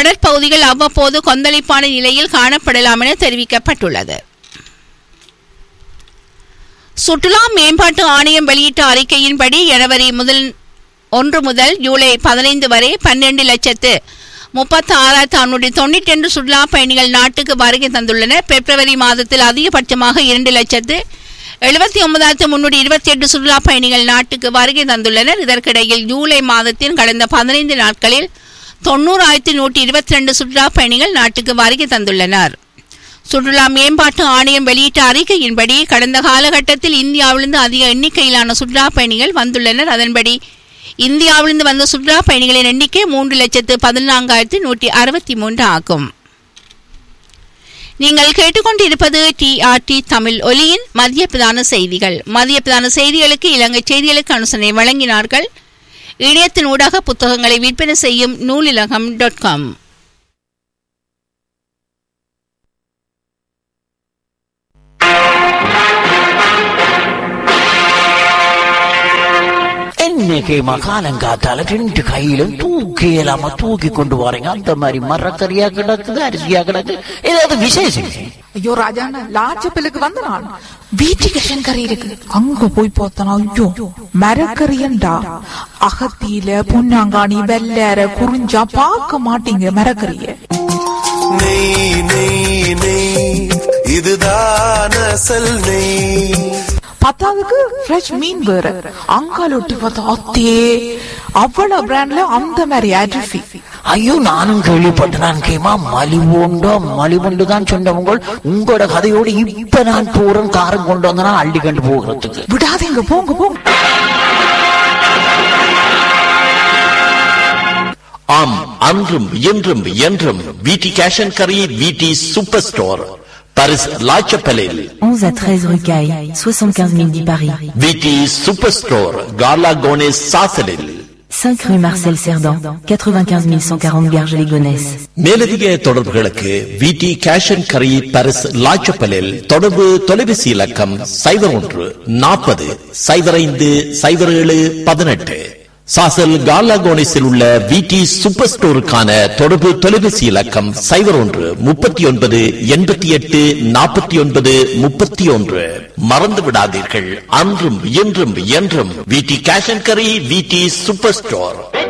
கடற்பகுதிகள் அவ்வப்போது கொந்தளிப்பான நிலையில் காணப்படலாம் என தெரிவிக்கப்பட்டுள்ளது சுற்றுலா மேம்பாட்டு ஆணையம் வெளியிட்ட அறிக்கையின்படி ஜனவரி முதல் ஒன்று முதல் ஜூலை பதினைந்து வரை பன்னெண்டு லட்சத்து முப்பத்தி ஆறாயிரத்து அறுநூற்றி தொண்ணூற்றி ரெண்டு சுற்றுலா பயணிகள் நாட்டுக்கு வருகை தந்துள்ளனர் பிப்ரவரி மாதத்தில் அதிகபட்சமாக இரண்டு லட்சத்து எழுபத்தி ஒன்பதாயிரத்து முன்னூற்றி இருபத்தி எட்டு சுற்றுலா பயணிகள் நாட்டுக்கு வருகை தந்துள்ளனர் இதற்கிடையில் ஜூலை மாதத்தின் கடந்த பதினைந்து நாட்களில் தொண்ணூறாயிரத்தி நூற்றி இருபத்தி ரெண்டு சுற்றுலா பயணிகள் நாட்டுக்கு வருகை தந்துள்ளனர் சுற்றுலா மேம்பாட்டு ஆணையம் வெளியிட்ட அறிக்கையின்படி கடந்த காலகட்டத்தில் இந்தியாவிலிருந்து அதிக எண்ணிக்கையிலான சுற்றுலா பயணிகள் வந்துள்ளனர் அதன்படி இந்தியாவிலிருந்து வந்த சுற்றுலா பயணிகளின் எண்ணிக்கை மூன்று லட்சத்து பதினான்காயிரத்தி நூற்றி அறுபத்தி மூன்று ஆகும் நீங்கள் கேட்டுக்கொண்டிருப்பது டிஆர்டி தமிழ் ஒலியின் மதிய பிரதான செய்திகள் மதிய பிரதான செய்திகளுக்கு இலங்கை செய்திகளுக்கு அனுசரணை வழங்கினார்கள் இணையத்தின் ஊடாக புத்தகங்களை விற்பனை செய்யும் நூலிலகம் டாட் காம் இன்னைக்கு மகாலங்காத்தால ரெண்டு கையிலும் தூக்கி இல்லாம தூக்கி கொண்டு வரீங்க அந்த மாதிரி மரக்கறியா கிடக்குது அரிசியா கிடக்கு ஏதாவது விசேஷம் ஐயோ ராஜாண்ணா லாச்சப்பிலுக்கு வந்த நான் வீட்டுக்கு கறி இருக்கு அங்க போய் பார்த்தனா ஐயோ மரக்கறியண்டா அகத்தியில பொன்னாங்காணி வெள்ளேற குறிஞ்சா பார்க்க மாட்டீங்க மரக்கறிய நெய் நெய் நெய் இதுதான் அசல் நெய் பத்தாவதுக்கு ஃப்ரெஷ் மீன் வேற அங்காலொட்டி பார்த்தா அத்தே அவ்வளவு பிராண்ட்ல அந்த மாதிரி அரிசி ஐயோ நானும் கேள்விப்பட்டேன் கேமா மலிவுண்டோ மலிவுண்டு தான் சொன்னவங்க உங்களோட கதையோடு இப்ப நான் போறேன் காரம் கொண்டு வந்தனா அள்ளி கண்டு போகிறதுக்கு விடாதீங்க போங்க போங்க ஆம் அன்றும் இன்றும் என்றும் விடி கேஷ் அண்ட் கரி விடி சூப்பர் ஸ்டோர் பரிஸ் லாச்சப்பலில் 11 à 13 rue Caille, 75 010 Paris. விடி சூப்பர் ஸ்டோர் காலா கோனேஸ் சாசலில் 5 rue Marcel Cerdan, 95 140 Garges-les-Gonesse. மேலதிக தொடர்புகளுக்கு விடி கேஷ் அண்ட் கரி பரிஸ் லாச்சப்பலில் தொடர்பு தொலைபேசி இலக்கம் சைபர் ஒன்று நாற்பது சைபர் ஐந்து சைபர் ஏழு பதினெட்டு சாசல் காலாகோனிஸில் உள்ள விடி சூப்பர் ஸ்டோருக்கான தொடர்பு தொலைபேசி இலக்கம் சைபர் ஒன்று முப்பத்தி ஒன்பது எண்பத்தி எட்டு நாற்பத்தி ஒன்பது முப்பத்தி ஒன்று மறந்து விடாதீர்கள் அன்றும் இன்றும் என்றும் விடி கேஷ் அண்ட் கரி விடி சூப்பர் ஸ்டோர்